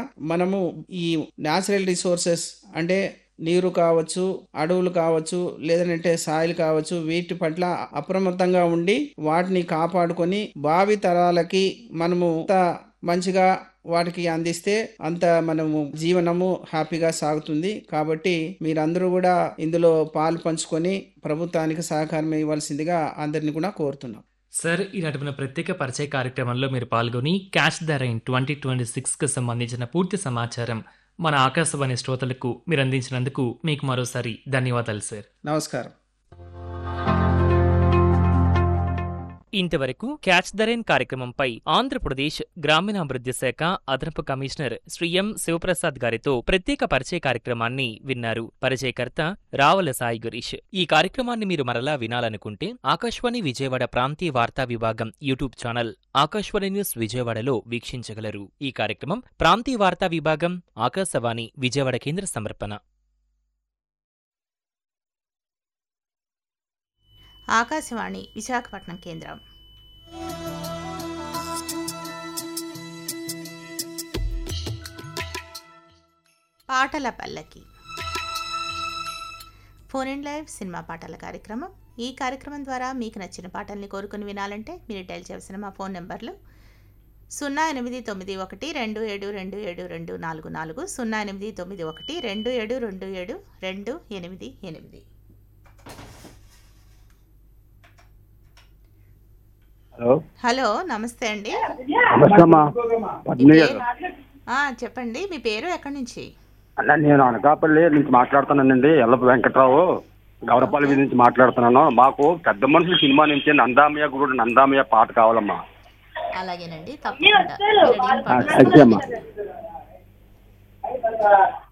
మనము ఈ natural resources అంటే నీరు కావచ్చు అడవులు కావచ్చు లేదంటే సాయిల్ కావచ్చు వీటి పట్ల అప్రమత్తంగా ఉండి వాటిని కాపాడుకొని భావి తరాలకి మనము ఎంత మంచిగా వాటికి అందిస్తే అంత మనము జీవనము హ్యాపీగా సాగుతుంది కాబట్టి మీరందరూ కూడా ఇందులో పాలు పంచుకొని ప్రభుత్వానికి సహకారం ఇవ్వాల్సిందిగా అందరిని కూడా కోరుతున్నాం సార్ ఈనాటి మన ప్రత్యేక పరిచయ కార్యక్రమంలో మీరు పాల్గొని catch the rain twenty twenty సిక్స్కి సంబంధించిన పూర్తి సమాచారం మన ఆకాశవాణి శ్రోతలకు మీరు అందించినందుకు మీకు మరోసారి ధన్యవాదాలు సార్ నమస్కారం ఇంతవరకు క్యాచ్ ద రైన్ కార్యక్రమంపై ఆంధ్రప్రదేశ్ గ్రామీణాభివృద్ధి శాఖ అదనపు కమిషనర్ శ్రీ ఎం శివప్రసాద్ గారితో ప్రత్యేక పరిచయ కార్యక్రమాన్ని విన్నారు పరిచయకర్త రావల సాయి గురీష్ ఈ కార్యక్రమాన్ని మీరు మరలా వినాలనుకుంటే ఆకాశవాణి విజయవాడ ప్రాంతీయ వార్తా విభాగం యూట్యూబ్ ఛానల్ ఆకాశవాణి న్యూస్ విజయవాడలో వీక్షించగలరు ఈ కార్యక్రమం ప్రాంతీయ వార్తా విభాగం ఆకాశవాణి విజయవాడ కేంద్ర సమర్పణ ఆకాశవాణి విశాఖపట్నం కేంద్రం పాటల పల్లకి ఫోన్ ఇన్ లైవ్ సినిమా పాటల కార్యక్రమం ఈ కార్యక్రమం ద్వారా మీకు నచ్చిన పాటల్ని కోరుకుని వినాలంటే మీరు డైల్ చేసిన మా ఫోన్ నెంబర్లు సున్నా ఎనిమిది తొమ్మిది ఒకటి రెండు ఏడు రెండు ఏడు రెండు నాలుగు నాలుగు సున్నా ఎనిమిది తొమ్మిది ఒకటి రెండు ఏడు రెండు ఏడు రెండు ఎనిమిది ఎనిమిది హలో హలో నమస్తే అండి నమస్తే అమ్మా మీ పద్మిని గారు పేరు ఆ, చెప్పండి మీ పేరు ఎక్కడి నుంచి అన్న నేను అనకాపల్లి నుంచి మాట్లాడుతున్నానండి ఎల్లప్ప వెంకట్రావు గౌరపాలి మీద నుంచి మాట్లాడుతున్నాను మాకు పెద్ద మనుషుల సినిమా నుంచి నందామయ్య గురుడు నందామయ్య పాట కావాలమ్మా అలాగేనండి తప్పకుండా మీరు అడిగిన ఆ, పాట అయితే అమ్మా వస్తుంది.